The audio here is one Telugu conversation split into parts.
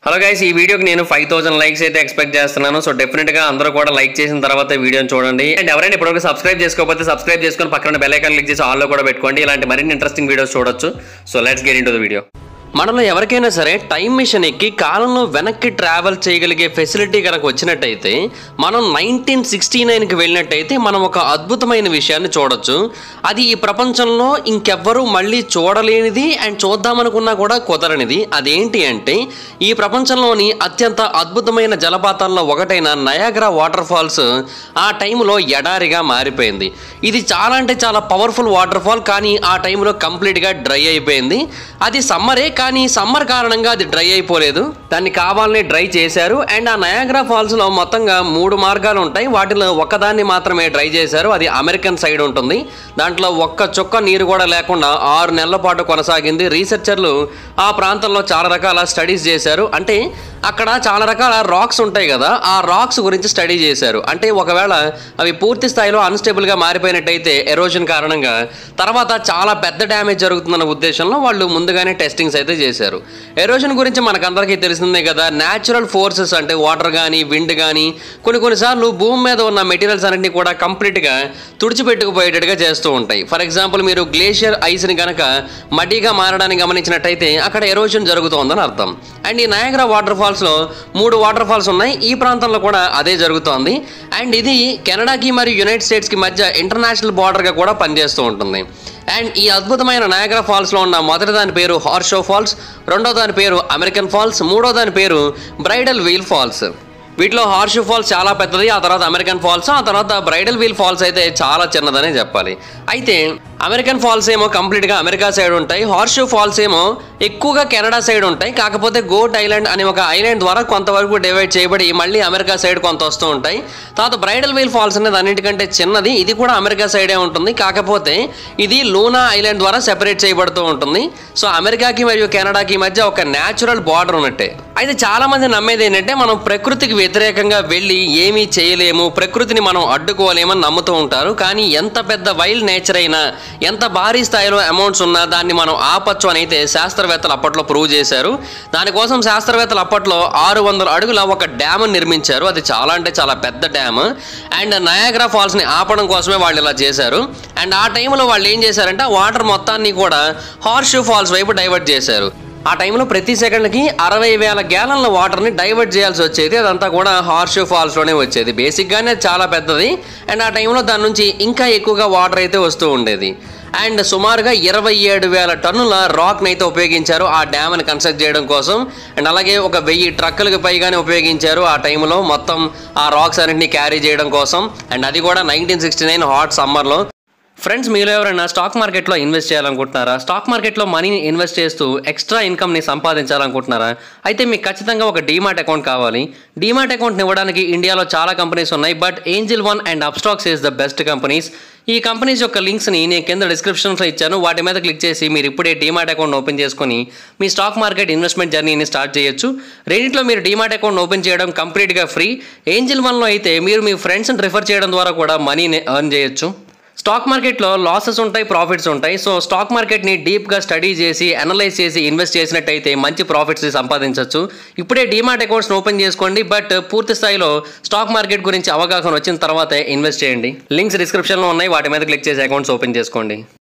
హలో గైస్ ఈ వీడియోకి నేను ఫైవ్ థౌసండ్ లైక్స్ అయితే ఎక్స్పెక్ట్ చేస్తున్నాను సో డెఫినెట్ గా అందరూ కూడా లైక్ చేసిన తర్వాత వీడియోని చూడండి అండ్ ఎవరైనా ఇప్పటివరకు సబ్స్క్రైబ్ చేసుకోకపోతే సబ్స్క్రైబ్ చేసుకొని పక్కన బెల్ ఐకాన్ క్లిక్ చేసి ఆల్లో కూడా పెట్టుకోండి ఇలాంటి మరిన్ని ఇంట్రెస్టింగ్ వీడియోస్ చూడొచ్చు so let's get into the video మనలో ఎవరికైనా సరే టైం మిషన్ ఎక్కి కాలంలో వెనక్కి ట్రావెల్ చేయగలిగే ఫెసిలిటీ కనుక వచ్చినట్టయితే మనం నైన్టీన్ సిక్స్టీ నైన్కి వెళ్ళినట్టయితే మనం ఒక అద్భుతమైన విషయాన్ని చూడొచ్చు అది ఈ ప్రపంచంలో ఇంకెవ్వరూ మళ్ళీ చూడలేనిది అండ్ చూద్దామనుకున్నా కూడా కుదరనిది అదేంటి అంటే ఈ ప్రపంచంలోని అత్యంత అద్భుతమైన జలపాతాల్లో ఒకటైన నయాగ్రా వాటర్ ఫాల్స్ ఆ టైంలో ఎడారిగా మారిపోయింది ఇది చాలా అంటే చాలా పవర్ఫుల్ వాటర్ ఫాల్ కానీ ఆ టైంలో కంప్లీట్గా డ్రై అయిపోయింది అది సమ్మరే కానీ సమ్మర్ కారణంగా అది డ్రై అయిపోలేదు దాన్ని కావాలని డ్రై చేశారు అండ్ ఆ నయాగ్రా ఫాల్స్ లో మొత్తంగా మూడు మార్గాలు ఉంటాయి వాటిలో ఒక్కదాన్ని మాత్రమే డ్రై చేశారు అది అమెరికన్ సైడ్ ఉంటుంది దాంట్లో ఒక్క చుక్క నీరు కూడా లేకుండా ఆరు నెలల పాటు కొనసాగింది రీసెర్చర్లు ఆ ప్రాంతంలో చాలా రకాల స్టడీస్ చేశారు అంటే అక్కడ చాలా రకాల రాక్స్ ఉంటాయి కదా ఆ రాక్స్ గురించి స్టడీ చేశారు అంటే ఒకవేళ అవి పూర్తి స్థాయిలో అన్స్టేబుల్ గా మారిపోయినట్టయితే ఎరోజన్ కారణంగా తర్వాత చాలా పెద్ద డ్యామేజ్ జరుగుతుందన్న ఉద్దేశంలో వాళ్ళు ముందుగానే టెస్టింగ్స్ అయితే చేశారు ఎరోజన్ గురించి మనకందరికీ తెలిసిందే కదా న్యాచురల్ ఫోర్సెస్ అంటే వాటర్ కానీ విండ్ కానీ కొన్ని కొన్నిసార్లు భూమి మీద ఉన్న మెటీరియల్స్ అన్నింటినీ కూడా కంప్లీట్గా తుడిచిపెట్టుకుపోయేటట్టుగా చేస్తూ ఉంటాయి ఫర్ ఎగ్జాంపుల్ మీరు గ్లేషియర్ ఐస్ని కనుక మడ్డీగా మారడానికి గమనించినట్టయితే అక్కడ ఎరోజన్ జరుగుతోందని అర్థం అండ్ ఈ నయాగ్రా వాటర్ ఫాల్స్లో మూడు వాటర్ ఫాల్స్ ఉన్నాయి ఈ ప్రాంతంలో కూడా అదే జరుగుతోంది అండ్ ఇది కెనడాకి మరియు యునైటెడ్ స్టేట్స్కి మధ్య ఇంటర్నేషనల్ బార్డర్గా కూడా పనిచేస్తూ ఉంటుంది అండ్ ఈ అద్భుతమైన నయాగ్రా ఫాల్స్లో ఉన్న మొదటి దాని పేరు హార్షో ఫాల్స్ రెండో దాని పేరు అమెరికన్ ఫాల్స్ మూడో దాని పేరు బ్రైడల్ వీల్ ఫాల్స్ వీటిలో హార్ష్ ఫాల్స్ చాలా పెద్దది ఆ తర్వాత అమెరికన్ ఫాల్స్ ఆ తర్వాత బ్రైడల్ వీల్ ఫాల్స్ అయితే చాలా చిన్నదనే చెప్పాలి అయితే అమెరికన్ ఫాల్స్ ఏమో కంప్లీట్గా అమెరికా సైడ్ ఉంటాయి హార్ష్ ఫాల్స్ ఏమో ఎక్కువగా కెనడా సైడ్ ఉంటాయి కాకపోతే గోట్ ఐలాండ్ అనే ఒక ఐలాండ్ ద్వారా కొంతవరకు డివైడ్ చేయబడి మళ్ళీ అమెరికా సైడ్ కొంత వస్తూ ఉంటాయి తర్వాత బ్రైడల్ వీల్ ఫాల్స్ అనేది అన్నిటికంటే చిన్నది ఇది కూడా అమెరికా సైడే ఉంటుంది కాకపోతే ఇది లూనా ఐలాండ్ ద్వారా సెపరేట్ చేయబడుతూ ఉంటుంది సో అమెరికాకి మరియు కెనడాకి మధ్య ఒక న్యాచురల్ బార్డర్ ఉన్నట్టే అయితే చాలా మంది నమ్మేది ఏంటంటే మనం ప్రకృతికి వ్యతిరేకంగా వెళ్ళి ఏమీ చేయలేము ప్రకృతిని మనం అడ్డుకోలేమని నమ్ముతూ ఉంటారు కానీ ఎంత పెద్ద వైల్డ్ నేచర్ అయినా ఎంత భారీ స్థాయిలో అమౌంట్స్ ఉన్నా దాన్ని మనం ఆపచ్చు అని అయితే శాస్త్రవేత్తలు అప్పట్లో ప్రూవ్ చేశారు దానికోసం శాస్త్రవేత్తలు అప్పట్లో ఆరు వందల అడుగుల ఒక డ్యామ్ నిర్మించారు అది చాలా అంటే చాలా పెద్ద డ్యామ్ అండ్ నయాగ్రా ఫాల్స్ని ఆపడం కోసమే వాళ్ళు ఇలా చేశారు అండ్ ఆ టైంలో వాళ్ళు ఏం చేశారంటే ఆ వాటర్ మొత్తాన్ని కూడా హార్ష్ ఫాల్స్ వైపు డైవర్ట్ చేశారు ఆ టైంలో ప్రతి సెకండ్కి అరవై వేల గ్యాలన్ల వాటర్ని డైవర్ట్ చేయాల్సి వచ్చేది అదంతా కూడా హార్ష్ ఫాల్స్లోనే వచ్చేది బేసిక్గానే అది చాలా పెద్దది అండ్ ఆ టైంలో దాని నుంచి ఇంకా ఎక్కువగా వాటర్ అయితే వస్తూ ఉండేది అండ్ సుమారుగా ఇరవై ఏడు వేల టన్నుల రాక్ని అయితే ఉపయోగించారు ఆ డ్యామ్ని కన్స్ట్రక్ట్ చేయడం కోసం అండ్ అలాగే ఒక వెయ్యి ట్రక్కులకు పైగానే ఉపయోగించారు ఆ టైంలో మొత్తం ఆ రాక్స్ అన్నింటినీ క్యారీ చేయడం కోసం అండ్ అది కూడా నైన్టీన్ సిక్స్టీ నైన్ హాట్ సమ్మర్లో ఫ్రెండ్స్ మీలో ఎవరైనా స్టాక్ మార్కెట్లో ఇన్వెస్ట్ చేయాలనుకుంటున్నారా స్టాక్ మార్కెట్లో మనీని ఇన్వెస్ట్ చేస్తూ ఎక్స్ట్రా ఇన్కమ్ని సంపాదించాలనుకుంటున్నారా అయితే మీకు ఖచ్చితంగా ఒక డీమాట్ అకౌంట్ కావాలి డీమాట్ అకౌంట్ని ఇవ్వడానికి ఇండియాలో చాలా కంపెనీస్ ఉన్నాయి but Angel One and Upstox is the best companies ఈ కంపెనీస్ యొక్క లింక్స్ని నేను కింద డిస్క్రిప్షన్లో ఇచ్చాను వాటి మీద క్లిక్ చేసి మీరు ఇప్పుడే డీమాట్ అకౌంట్ ఓపెన్ చేసుకొని మీ స్టాక్ మార్కెట్ ఇన్వెస్ట్మెంట్ జర్నీని స్టార్ట్ చేయొచ్చు రెండిట్లో మీరు డీమాట్ అకౌంట్ ఓపెన్ చేయడం కంప్లీట్గా ఫ్రీ ఏంజిల్ వన్లో అయితే మీరు మీ ఫ్రెండ్స్ని రిఫర్ చేయడం ద్వారా కూడా మనీని ఎర్న్ చేయొచ్చు స్టాక్ మార్కెట్లో లాసెస్ ఉంటాయి ప్రాఫిట్స్ ఉంటాయి సో స్టాక్ మార్కెట్ని డీప్గా స్టడీ చేసి అనలైజ్ చేసి ఇన్వెస్ట్ చేసినట్టయితే మంచి ప్రాఫిట్స్ సంపాదించవచ్చు ఇప్పుడే డీమాట్ అకౌంట్స్ని ఓపెన్ చేసుకోండి బట్ పూర్తి స్థాయిలో స్టాక్ మార్కెట్ గురించి అవగాహన వచ్చిన తర్వాతే ఇన్వెస్ట్ చేయండి లింక్స్ డిస్క్రిప్షన్లో ఉన్నాయి వాటి మీద క్లిక్ చేసి అకౌంట్స్ ఓపెన్ చేసుకోండి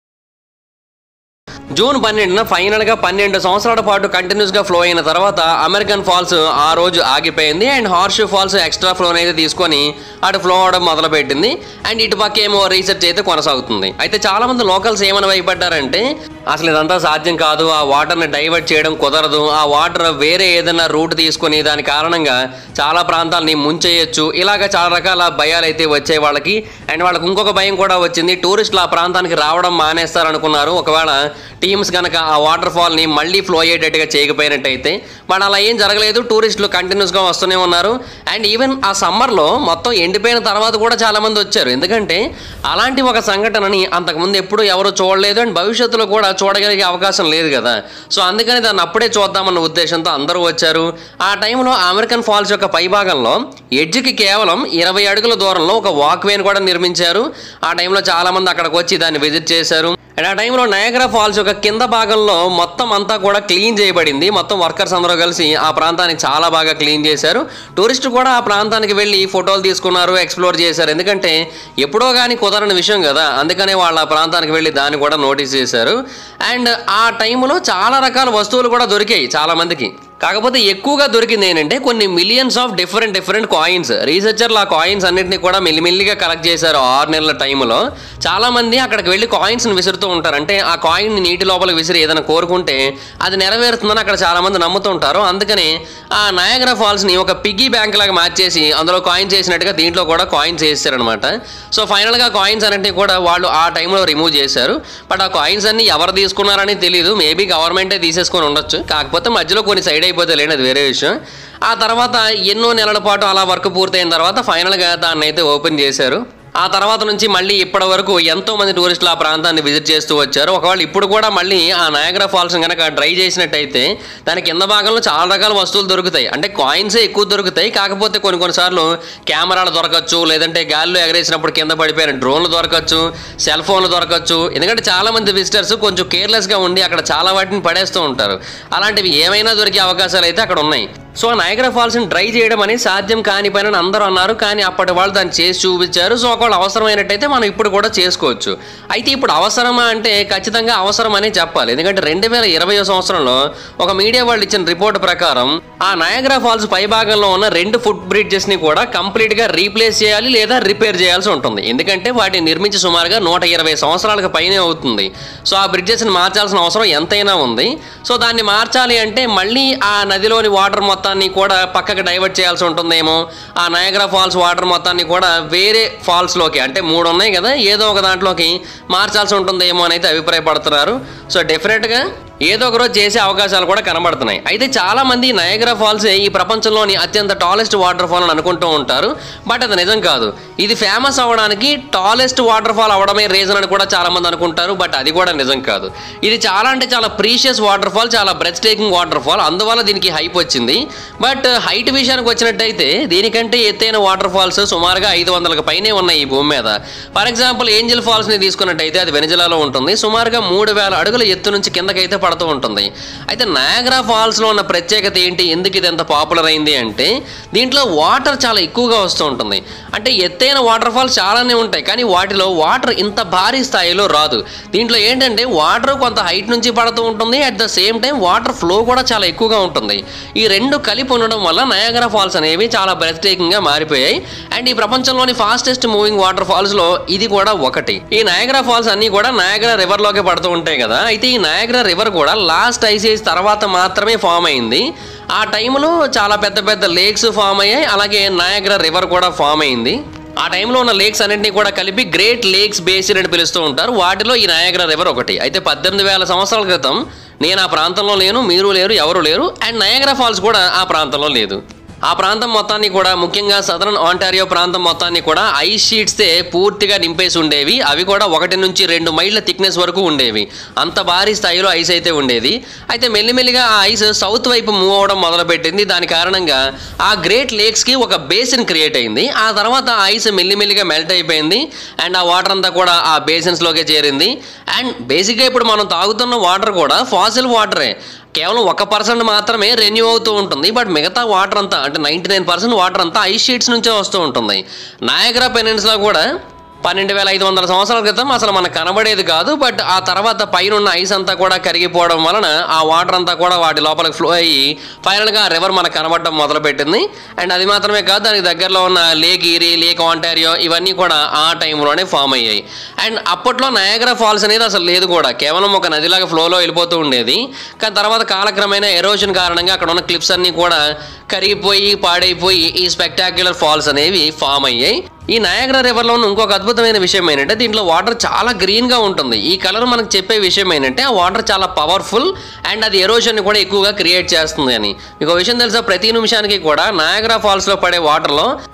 జూన్ పన్నెండున ఫైనల్గా పన్నెండు సంవత్సరాల పాటు కంటిన్యూస్గా ఫ్లో అయిన తర్వాత అమెరికన్ ఫాల్స్ ఆ రోజు ఆగిపోయింది and Horseshoe Falls extra flow అయితే తీసుకొని అటు ఫ్లో అవడం మొదలుపెట్టింది అండ్ ఇటు పక్క ఏమో రీసెర్చ్ అయితే కొనసాగుతుంది అయితే చాలా మంది లోకల్స్ ఏమైనా భయపడ్డారంటే అసలు ఇదంతా సాధ్యం కాదు ఆ వాటర్ని డైవర్ట్ చేయడం కుదరదు ఆ వాటర్ వేరే ఏదైనా రూట్ తీసుకొని దాని కారణంగా చాలా ప్రాంతాలని ముంచేయచ్చు ఇలాగ చాలా రకాల భయాలు అయితే వచ్చాయి వాళ్ళకి అండ్ వాళ్ళకి ఇంకొక భయం కూడా వచ్చింది టూరిస్టులు ఆ ప్రాంతానికి రావడం మానేస్తారనుకున్నారు ఒకవేళ టీమ్స్ కనుక ఆ వాటర్ ఫాల్ని మళ్ళీ ఫ్లో అయ్యేటట్టుగా చేయకపోయినట్టయితే బట్ అలా ఏం జరగలేదు టూరిస్టులు కంటిన్యూస్గా వస్తూనే ఉన్నారు అండ్ ఈవెన్ ఆ సమ్మర్లో మొత్తం ఎండిపోయిన తర్వాత కూడా చాలామంది వచ్చారు ఎందుకంటే అలాంటి ఒక సంఘటనని అంతకుముందు ఎప్పుడూ ఎవరు చూడలేదు అండ్ భవిష్యత్తులో కూడా చూడగలిగే అవకాశం లేదు కదా సో అందుకని దాన్ని అప్పుడే చూద్దామన్న ఉద్దేశంతో అందరూ వచ్చారు ఆ టైంలో అమెరికన్ ఫాల్స్ యొక్క పైభాగంలో ఎడ్జ్కి కేవలం ఇరవై అడుగుల దూరంలో ఒక వాక్వేని కూడా నిర్మించారు ఆ టైంలో చాలామంది అక్కడికి వచ్చి దాన్ని విజిట్ చేశారు అండ్ ఆ టైంలో నయాగరా ఫాల్స్ యొక్క కింద భాగంలో మొత్తం అంతా కూడా క్లీన్ చేయబడింది మొత్తం వర్కర్స్ అందరూ కలిసి ఆ ప్రాంతానికి చాలా బాగా క్లీన్ చేశారు టూరిస్టు కూడా ఆ ప్రాంతానికి వెళ్ళి ఫోటోలు తీసుకున్నారు ఎక్స్ప్లోర్ చేశారు ఎందుకంటే ఎప్పుడో కానీ కుదరని విషయం కదా అందుకనే వాళ్ళు ఆ ప్రాంతానికి వెళ్ళి దాన్ని కూడా నోటీస్ చేశారు అండ్ ఆ టైంలో చాలా రకాల వస్తువులు కూడా దొరికాయి చాలా మందికి కాకపోతే ఎక్కువగా దొరికింది ఏంటంటే కొన్ని millions of different different coins రీసెర్చర్లు ఆ కాయిన్స్ అన్నింటినీ కూడా మెల్లిమెల్లిగా కలెక్ట్ చేశారు ఆరు నెలల టైంలో చాలా మంది అక్కడికి వెళ్ళి కాయిన్స్ని విసురుతూ ఉంటారు అంటే ఆ కాయిన్ నీటి లోపల విసిరి ఏదైనా కోరుకుంటే అది నెరవేరుతుందని అక్కడ చాలా మంది నమ్ముతూ ఉంటారు అందుకని ఆ నయాగరా ఫాల్స్ని ఒక పిగ్గీ బ్యాంక్ లాగా మార్చేసి అందులో కాయిన్స్ వేసినట్టుగా దీంట్లో కూడా కాయిన్స్ వేసారనమాట సో ఫైనల్గా కాయిన్స్ అన్నింటినీ కూడా వాళ్ళు ఆ టైంలో రిమూవ్ చేశారు బట్ ఆ కాయిన్స్ అన్ని ఎవరు తీసుకున్నారని తెలియదు మేబీ గవర్నమెంటే తీసేసుకొని ఉండొచ్చు కాకపోతే మధ్యలో కొన్ని సైడ్ అయిపోతే లేని అది వేరే విషయం ఆ తర్వాత ఎన్నో నెలల పాటు అలా వర్క్ పూర్తయిన తర్వాత ఫైనల్గా దాన్ని అయితే ఓపెన్ చేశారు ఆ తర్వాత నుంచి మళ్ళీ ఇప్పటి వరకు ఎంతో మంది టూరిస్టులు ఆ ప్రాంతాన్ని విజిట్ చేస్తూ వచ్చారు ఒకవేళ ఇప్పుడు కూడా మళ్ళీ ఆ నయాగరా ఫాల్స్ కనుక డ్రై చేసినట్టయితే దాని కింద భాగంలో చాలా రకాల వస్తువులు దొరుకుతాయి అంటే కాయిన్సే ఎక్కువ దొరుకుతాయి కాకపోతే కొన్ని కొన్నిసార్లు కెమెరాలు దొరకచ్చు లేదంటే గాలిలో ఎగరేసినప్పుడు కింద పడిపోయిన డ్రోన్లు దొరకచ్చు సెల్ ఫోన్లు దొరకచ్చు ఎందుకంటే చాలా మంది విజిటర్స్ కొంచెం కేర్లెస్గా ఉండి అక్కడ చాలా వాటిని పడేస్తూ ఉంటారు అలాంటివి ఏమైనా దొరికే అవకాశాలు అయితే అక్కడ ఉన్నాయి సో నయగరా ఫాల్స్ని డ్రై చేయడం అనేది సాధ్యం కాని పని అని అందరూ అన్నారు కానీ అప్పటి వాళ్ళు దాన్ని చేసి చూపించారు సో ఒకవేళ అవసరమైనట్టయితే మనం ఇప్పుడు కూడా చేసుకోవచ్చు అయితే ఇప్పుడు అవసరమా అంటే ఖచ్చితంగా అవసరం అనే చెప్పాలి ఎందుకంటే రెండు వేల ఇరవై సంవత్సరంలో ఒక మీడియా వాళ్ళు ఇచ్చిన రిపోర్ట్ ప్రకారం ఆ నయగరా ఫాల్స్ పై భాగంలో ఉన్న రెండు ఫుట్ బ్రిడ్జెస్ని కూడా కంప్లీట్గా రీప్లేస్ చేయాలి లేదా రిపేర్ చేయాల్సి ఉంటుంది ఎందుకంటే వాటిని నిర్మించి సుమారుగా నూట ఇరవై సంవత్సరాలకు పైనే అవుతుంది సో ఆ బ్రిడ్జెస్ని మార్చాల్సిన అవసరం ఎంతైనా ఉంది సో దాన్ని మార్చాలి అంటే మళ్ళీ ఆ నదిలోని వాటర్ మొత్తాన్ని కూడా పక్కకి డైవర్ట్ చేయాల్సి ఉంటుందేమో ఆ నయగ్రా ఫాల్స్ వాటర్ మొత్తాన్ని కూడా వేరే ఫాల్స్లోకి అంటే మూడు ఉన్నాయి కదా ఏదో ఒక దాంట్లోకి మార్చాల్సి ఉంటుందేమో అని అయితే అభిప్రాయపడుతున్నారు సో డెఫినెట్గా ఏదో ఒక రోజు చేసే అవకాశాలు కూడా కనబడుతున్నాయి అయితే చాలా మంది నయగ్రా ఫాల్స్ ఈ ప్రపంచంలోని అత్యంత టాలెస్ట్ వాటర్ ఫాల్ అని అనుకుంటూ ఉంటారు బట్ అది నిజం కాదు ఇది ఫేమస్ అవ్వడానికి టాలెస్ట్ వాటర్ ఫాల్ అవడమే రీజన్ అని కూడా చాలా మంది అనుకుంటారు బట్ అది కూడా నిజం కాదు ఇది చాలా అంటే చాలా ప్రీషియస్ వాటర్ ఫాల్ చాలా బ్రెత్ టేకింగ్ వాటర్ ఫాల్ అందువల్ల దీనికి హైప్ వచ్చింది బట్ హైట్ విషయానికి వచ్చినట్టయితే దీనికంటే ఎత్తైన వాటర్ ఫాల్స్ సుమారుగా ఐదు వందలకు పైనే ఉన్నాయి ఈ భూమి మీద ఫర్ ఎగ్జాంపుల్ ఏంజల్ ఫాల్స్ ని తీసుకున్నట్టయితే అది వెనిజలాలో ఉంటుంది సుమారుగా మూడు వేల అడుగుల ఎత్తు నుంచి కిందకైతే పడుతూ ఉంటుంది అయితే నయాగ్రా ఫాల్స్ లో ఉన్న ప్రత్యేకత ఏంటి ఎందుకు ఇది ఎంత పాపులర్ అయింది అంటే దీంట్లో వాటర్ చాలా ఎక్కువగా వస్తూ ఉంటుంది అంటే ఎత్తైన వాటర్ ఫాల్స్ చాలానే ఉంటాయి కానీ వాటిలో వాటర్ ఇంత భారీ స్థాయిలో రాదు దీంట్లో ఏంటంటే వాటర్ కొంత హైట్ నుంచి పడుతూ ఉంటుంది at the same time water flow కూడా చాలా ఎక్కువగా ఉంటుంది ఈ రెండు కలిపి ఉండడం వల్ల నయాగరా ఫాల్స్ అనేవి చాలా బ్రెత్ టేకింగ్ గా మారిపోయాయి అండ్ ఈ ప్రపంచంలోని ఫాస్టెస్ట్ మూవింగ్ వాటర్ ఫాల్స్ లో ఇది కూడా ఒకటి ఈ నయాగరా ఫాల్స్ అన్ని కూడా నయాగరా రివర్ లోకి పడుతూ ఉంటాయి కదా అయితే ఈ నయాగరా రివర్ కూడా లాస్ట్ ఐస్ ఏజ్ తర్వాత మాత్రమే ఫామ్ అయింది ఆ టైంలో చాలా పెద్ద పెద్ద లేక్స్ ఫామ్ అయ్యాయి అలాగే నయాగరా రివర్ కూడా ఫామ్ అయింది ఆ టైంలో ఉన్న లేక్స్ అన్నింటినీ కూడా కలిపి గ్రేట్ లేక్స్ బేసిన్ అని పిలుస్తూ ఉంటారు వాటిలో ఈ నయాగరా రివర్ ఒకటి అయితే పద్దెనిమిది వేల సంవత్సరాల క్రితం నేను ఆ ప్రాంతంలో లేను మీరు లేరు ఎవరు లేరు అండ్ నయాగరా ఫాల్స్ కూడా ఆ ప్రాంతంలో లేదు ఆ ప్రాంతం మొత్తాన్ని కూడా ముఖ్యంగా సదరన్ ఆంటారియో ప్రాంతం మొత్తాన్ని కూడా ఐస్ షీట్స్తే పూర్తిగా నింపేసి ఉండేవి అవి కూడా ఒకటి నుంచి రెండు మైళ్ళ థిక్నెస్ వరకు ఉండేవి అంత భారీ స్థాయిలో ఐస్ అయితే ఉండేది అయితే మెల్లిమెల్లిగా ఆ ఐస్ సౌత్ వైపు మూవ్ అవడం మొదలుపెట్టింది దాని కారణంగా ఆ గ్రేట్ లేక్స్కి ఒక బేసిన్ క్రియేట్ అయింది ఆ తర్వాత ఆ ఐస్ మెల్లిమెల్లిగా మెల్ట్ అయిపోయింది అండ్ ఆ వాటర్ అంతా కూడా ఆ బేసిన్స్లోకే చేరింది అండ్ బేసిక్గా ఇప్పుడు మనం తాగుతున్న వాటర్ కూడా ఫాసిల్ వాటరే కేవలం ఒక పర్సెంట్ మాత్రమే రెన్యూ అవుతూ ఉంటుంది బట్ మిగతా వాటర్ అంతా అంటే నైంటీ నైన్ పర్సెంట్ వాటర్ అంతా ఐస్ షీట్స్ నుంచే వస్తూ ఉంటుంది నాయగ్రా పెనిన్స్లో కూడా పన్నెండు వేల ఐదు వందల సంవత్సరాల క్రితం అసలు మనకు కనబడేది కాదు బట్ ఆ తర్వాత పైన ఉన్న ఐస్ అంతా కూడా కరిగిపోవడం వలన ఆ వాటర్ అంతా కూడా వాటి లోపలికి ఫ్లో అయ్యి ఫైనల్గా ఆ రివర్ మనకు కనబడడం మొదలుపెట్టింది అండ్ అది మాత్రమే కాదు దానికి దగ్గరలో ఉన్న లేక్ ఈరీ లేక్ ఆంటారియో ఇవన్నీ కూడా ఆ టైంలోనే ఫామ్ అయ్యాయి అండ్ అప్పట్లో నయాగరా ఫాల్స్ అనేది అసలు లేదు కూడా కేవలం ఒక నదిలాగా ఫ్లోలో వెళ్ళిపోతూ ఉండేది కానీ తర్వాత కాలక్రమేణా ఎరోషన్ కారణంగా అక్కడ ఉన్న క్లిప్స్ అన్నీ కూడా కరిగిపోయి పాడైపోయి ఈ స్పెక్టాక్యులర్ ఫాల్స్ అనేవి ఫామ్ అయ్యాయి ఈ నయాగరా రివర్లో ఉన్న ఇంకొక అద్భుతమైన విషయం ఏంటంటే దీంట్లో వాటర్ చాలా గ్రీన్గా ఉంటుంది ఈ కలర్ మనకు చెప్పే విషయం ఏంటంటే ఆ వాటర్ చాలా పవర్ఫుల్ అండ్ అది ఎరోషన్ని కూడా ఎక్కువగా క్రియేట్ చేస్తుంది అని మీకు ఒక విషయం తెలుసా ప్రతి నిమిషానికి కూడా నయాగరా ఫాల్స్లో పడే వాటర్లో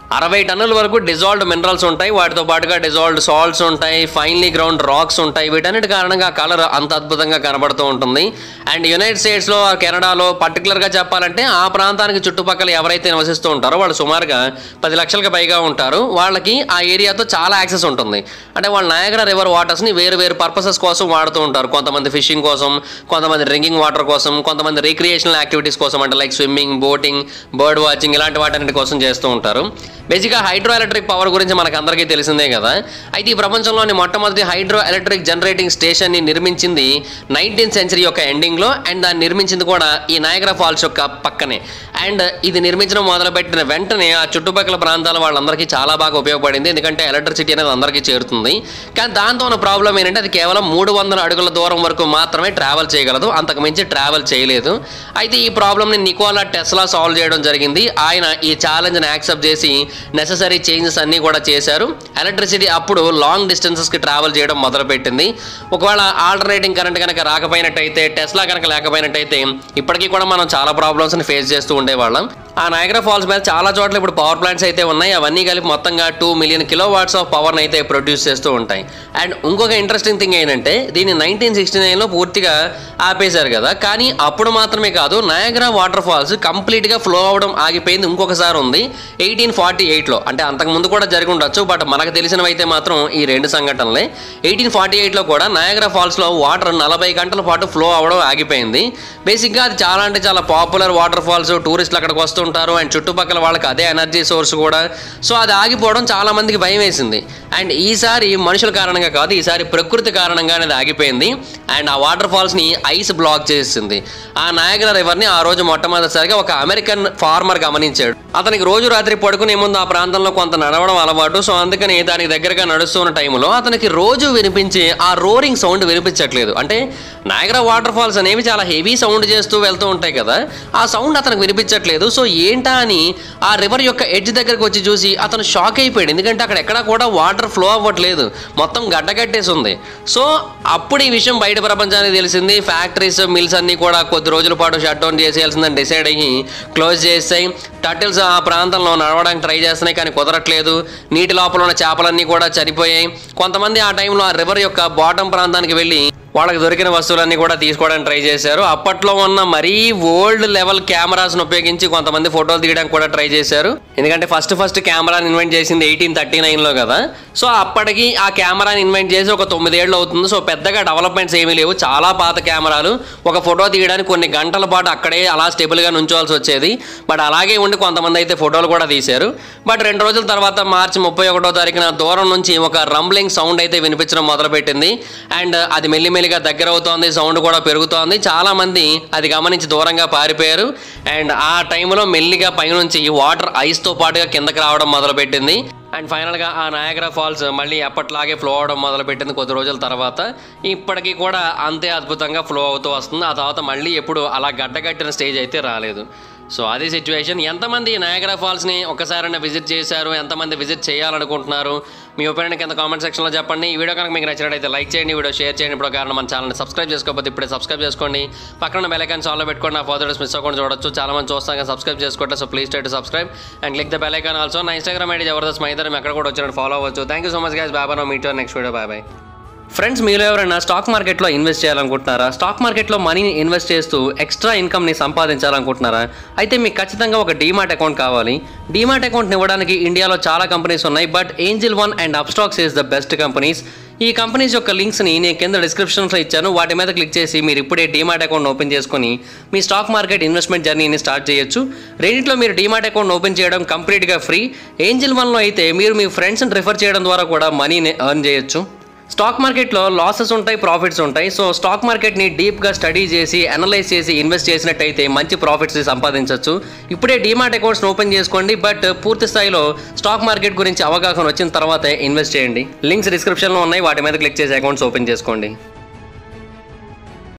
అరవై టన్నుల వరకు డిజాల్వ్డ్ మినరల్స్ ఉంటాయి వాటితో పాటుగా డిజాల్వ్డ్ సాల్ట్స్ ఉంటాయి ఫైన్లీ గ్రౌండ్ రాక్స్ ఉంటాయి వీటన్నిటి కారణంగా కలర్ అంత అద్భుతంగా కనబడుతూ ఉంటుంది అండ్ యునైటెడ్ స్టేట్స్లో కెనడాలో పర్టికులర్గా చెప్పాలంటే ఆ ప్రాంతానికి చుట్టుపక్కల ఎవరైతే నివసిస్తూ ఉంటారో వాళ్ళు సుమారుగా పది లక్షలకు పైగా ఉంటారు వాళ్ళకి ఆ ఏరియాతో చాలా యాక్సెస్ ఉంటుంది అంటే వాళ్ళు నాయగర రివర్ వాటర్స్ని వేరు వేరు పర్పసెస్ కోసం వాడుతూ ఉంటారు కొంతమంది ఫిషింగ్ కోసం కొంతమంది డ్రింకింగ్ వాటర్ కోసం కొంతమంది రిక్రియేషనల్ యాక్టివిటీస్ కోసం అంటే like swimming boating bird watching ఇలాంటి వాటన్నిటి కోసం చేస్తూ ఉంటారు బేసిక్గా హైడ్రో ఎలక్ట్రిక్ పవర్ గురించి మనకు అందరికీ తెలిసిందే కదా అయితే ఈ ప్రపంచంలోని మొట్టమొదటి హైడ్రో ఎలక్ట్రిక్ జనరేటింగ్ స్టేషన్ని నిర్మించింది నైన్టీన్త్ సెంచరీ యొక్క ఎండింగ్లో అండ్ దాన్ని నిర్మించింది కూడా ఈ నాయగ్రా ఫాల్స్ యొక్క పక్కనే అండ్ ఇది నిర్మించడం మొదలుపెట్టిన వెంటనే ఆ చుట్టుపక్కల ప్రాంతాల వాళ్ళందరికీ చాలా బాగా ఉపయోగపడింది ఎందుకంటే ఎలక్ట్రిసిటీ అనేది అందరికీ చేరుతుంది కానీ దాంతో ఉన్న ప్రాబ్లం ఏంటంటే అది కేవలం మూడు వందల అడుగుల దూరం వరకు మాత్రమే ట్రావెల్ చేయగలదు అంతకు మించి ట్రావెల్ చేయలేదు అయితే ఈ ప్రాబ్లమ్ని నికోలా టెస్లా సాల్వ్ చేయడం జరిగింది ఆయన ఈ ఛాలెంజ్ని యాక్సెప్ట్ చేసి నెససరీ చేంజెస్ అన్నీ కూడా చేశారు ఎలక్ట్రిసిటీ అప్పుడు లాంగ్ డిస్టెన్సెస్కి ట్రావెల్ చేయడం మొదలుపెట్టింది ఒకవేళ ఆల్టర్నేటింగ్ కరెంట్ కనుక రాకపోయినట్టయితే టెస్లా కనుక లేకపోయినట్టయితే ఇప్పటికీ కూడా మనం చాలా ప్రాబ్లమ్స్ని ఫేస్ చేస్తూ ఉండేవాళ్ళం ఆ నయగ్రా ఫాల్స్ మీద చాలా చోట్ల ఇప్పుడు పవర్ ప్లాంట్స్ అయితే ఉన్నాయి అవన్నీ కలిపి మొత్తంగా two million kilowatts of పవర్ని అయితే ప్రొడ్యూస్ చేస్తూ ఉంటాయి అండ్ ఇంకొక ఇంట్రెస్టింగ్ థింగ్ ఏంటంటే దీన్ని నైన్టీన్ సిక్స్టీ నైన్లో పూర్తిగా ఆపేశారు కదా కానీ అప్పుడు మాత్రమే కాదు నయగ్రా వాటర్ ఫాల్స్ కంప్లీట్గా ఫ్లో అవ్వడం ఆగిపోయింది ఇంకొకసారి ఉంది ఎయిటీన్ ఫార్టీ ఎయిట్లో అంటే అంతకుముందు కూడా జరిగి ఉండొచ్చు బట్ మనకు తెలిసినవైతే మాత్రం ఈ రెండు సంఘటనలే ఎయిటీన్ ఫార్టీ ఎయిట్లో కూడా నయగ్రా ఫాల్స్లో వాటర్ నలభై గంటల పాటు ఫ్లో అవ్వడం ఆగిపోయింది బేసిక్గా అది చాలా అంటే చాలా పాపులర్ వాటర్ ఫాల్స్ టూరిస్టులు అక్కడికి వస్తుంటారు అండ్ చుట్టుపక్కల వాళ్ళకి అదే ఎనర్జీ సోర్స్ కూడా సో అది ఆగిపోవడం చాలా మందికి భయం వేసింది అండ్ ఈసారి మనుషుల కారణంగా కాదు ఈసారి ప్రకృతి కారణంగా అనేది ఆగిపోయింది అండ్ ఆ వాటర్ ఫాల్స్ని ఐస్ బ్లాక్ చేసింది ఆ నాయగర రివర్ని ఆ రోజు మొట్టమొదటిసారిగా ఒక అమెరికన్ ఫార్మర్ గమనించాడు అతనికి రోజు రాత్రి పడుకునే ముందు ఆ ప్రాంతంలో కొంత నడవడం అలవాటు సో అందుకని దానికి దగ్గరగా నడుస్తున్న టైంలో అతనికి రోజు వినిపించే ఆ రోరింగ్ సౌండ్ వినిపించట్లేదు అంటే నాయగర వాటర్ ఫాల్స్ అనేవి చాలా హెవీ సౌండ్ చేస్తూ వెళ్తూ ఉంటాయి కదా ఆ సౌండ్ అతనికి వినిపించట్లేదు సో ఏంటా అని ఆ రివర్ యొక్క ఎడ్జ్ దగ్గరకు వచ్చి చూసి అతను షాక్ అయిపోయాడు ఎందుకంటే అక్కడ ఎక్కడా కూడా వాటర్ ఫ్లో అవ్వట్లేదు మొత్తం గడ్డకట్టేసి ఉంది సో అప్పుడు ఈ విషయం బయట ప్రపంచానికి తెలిసింది ఫ్యాక్టరీస్ మిల్స్ అన్నీ కూడా కొద్ది రోజుల పాటు షట్ డౌన్ చేసేయాల్సిందని డిసైడ్ అయ్యి క్లోజ్ చేసాయి టర్టిల్స్ ఆ ప్రాంతంలో నడవడానికి ట్రై చేస్తున్నాయి కానీ కుదరట్లేదు నీటి లోపల ఉన్న చేపలన్నీ కూడా చనిపోయాయి కొంతమంది ఆ టైంలో ఆ రివర్ యొక్క బాటం ప్రాంతానికి వెళ్ళి వాళ్ళకి దొరికిన వస్తువులన్నీ కూడా తీసుకోవడానికి ట్రై చేశారు అప్పట్లో ఉన్న మరీ ఓల్డ్ లెవెల్ కెమెరాస్ను ఉపయోగించి కొంతమంది ఫోటోలు తీయడానికి కూడా ట్రై చేశారు ఎందుకంటే ఫస్ట్ ఫస్ట్ కెమెరాని ఇన్వెంట్ చేసింది ఎయిటీన్ థర్టీ నైన్లో కదా సో అప్పటికి ఆ కెమెరాని ఇన్వెంట్ చేసి ఒక తొమ్మిదేళ్ళు అవుతుంది సో పెద్దగా డెవలప్మెంట్స్ ఏమీ లేవు చాలా పాత కెమెరాలు ఒక ఫోటో తీయడానికి కొన్ని గంటల పాటు అక్కడే అలా స్టేబుల్గా నుంచోవాల్సి వచ్చేది బట్ అలాగే ఉండి కొంతమంది అయితే ఫోటోలు కూడా తీశారు బట్ రెండు రోజుల తర్వాత మార్చి ముప్పై ఒకటో తారీఖున దూరం నుంచి ఒక రంబ్లింగ్ సౌండ్ అయితే వినిపించడం మొదలుపెట్టింది అండ్ అది మెల్లిమెల్లిగా దగ్గర అవుతోంది సౌండ్ కూడా పెరుగుతోంది చాలా మంది అది గమనించి దూరంగా పారిపోయారు అండ్ ఆ టైంలో మెల్లిగా పైనుంచి వాటర్ ఐస్తో పాటుగా కిందకి రావడం మొదలుపెట్టింది అండ్ ఫైనల్గా ఆ నాయగ్రా ఫాల్స్ మళ్ళీ ఎప్పట్లాగే ఫ్లో అవడం మొదలుపెట్టింది కొద్ది రోజుల తర్వాత ఇప్పటికీ కూడా అంతే అద్భుతంగా ఫ్లో అవుతూ వస్తుంది ఆ తర్వాత మళ్ళీ ఎప్పుడు అలా గడ్డగట్టిన స్టేజ్ అయితే రాలేదు సో అది సిచ్యువేషన్ ఎంతమంది నయాగరా ఫాల్స్ని ఒకసారైనా విజిట్ చేశారు ఎంతమంది విజిట్ చేయాలనుకుంటున్నారు మీ ఒపీనియన్ కింద కామెంట్ సెక్షన్లో చెప్పండి ఈ వీడియో కనుక మీకు నచ్చినట్టయితే లైక్ చేయండి వీడియో షేర్ చేయండి ఇప్పుడు కారణం మన ఛానల్ని సబ్స్క్రైబ్ చేసుకోకపోతే ఇప్పుడే సబ్స్క్రైబ్ చేసుకోండి పక్కన బెల్ ఐకాన్ ఆన్లో పెట్టుకోండి నా ఫర్దర్స్ మిస్ అవ్వకుండా చూడొచ్చు చాలా మంది చూస్తాం కానీ సబ్స్క్రైబ్ చేసుకోవట్లేదు so please try to subscribe and click the bell icon also నా ఇన్స్టాగ్రామ్ ఐడి జబర్దస్త్ మా ఇద్దరు ఎక్కడ కూడా వచ్చినట్టు ఫాలో అవ్వచ్చు thank you so much guys బాబా meet next video bye bye friends మీరు ఎవరైనా స్టాక్ మార్కెట్లో ఇన్వెస్ట్ చేయాలనుకుంటున్నారా స్టాక్ మార్కెట్లో మనీని ఇన్వెస్ట్ చేస్తూ ఎక్స్ట్రా ఇన్కమ్ని సంపాదించాలనుకుంటున్నారా అయితే మీకు ఖచ్చితంగా ఒక డీమాట్ అకౌంట్ కావాలి డీమాట్ అకౌంట్ని ఇవ్వడానికి ఇండియాలో చాలా కంపెనీస్ ఉన్నాయి but Angel One and Upstox is the best companies ఈ కంపెనీస్ యొక్క లింక్స్ని నేను కింద డిస్క్రిప్షన్స్లో ఇచ్చాను వాటి మీద క్లిక్ చేసి మీరు ఇప్పుడే డీమాట్ అకౌంట్ ఓపెన్ చేసుకొని మీ స్టాక్ మార్కెట్ ఇన్వెస్ట్మెంట్ జర్నీని స్టార్ట్ చేయొచ్చు రెండింటిలో మీరు డీమాట్ అకౌంట్ ఓపెన్ చేయడం కంప్లీట్గా ఫ్రీ ఏంజిల్ వన్లో అయితే మీరు మీ ఫ్రెండ్స్ని రిఫర్ చేయడం ద్వారా కూడా మనీని ఎర్న్ చేయొచ్చు స్టాక్ మార్కెట్లో లాసెస్ ఉంటాయి ప్రాఫిట్స్ ఉంటాయి సో స్టాక్ మార్కెట్ని డీప్గా స్టడీ చేసి అనలైజ్ చేసి ఇన్వెస్ట్ చేసినట్టయితే మంచి ప్రాఫిట్స్ సంపాదించవచ్చు ఇప్పుడే డీమాట్ అకౌంట్స్ ఓపెన్ చేసుకోండి బట్ పూర్తి స్థాయిలో స్టాక్ మార్కెట్ గురించి అవగాహన వచ్చిన తర్వాతే ఇన్వెస్ట్ చేయండి లింక్స్ డిస్క్రిప్షన్లో ఉన్నాయి వాటి మీద క్లిక్ చేసి అకౌంట్స్ ఓపెన్ చేసుకోండి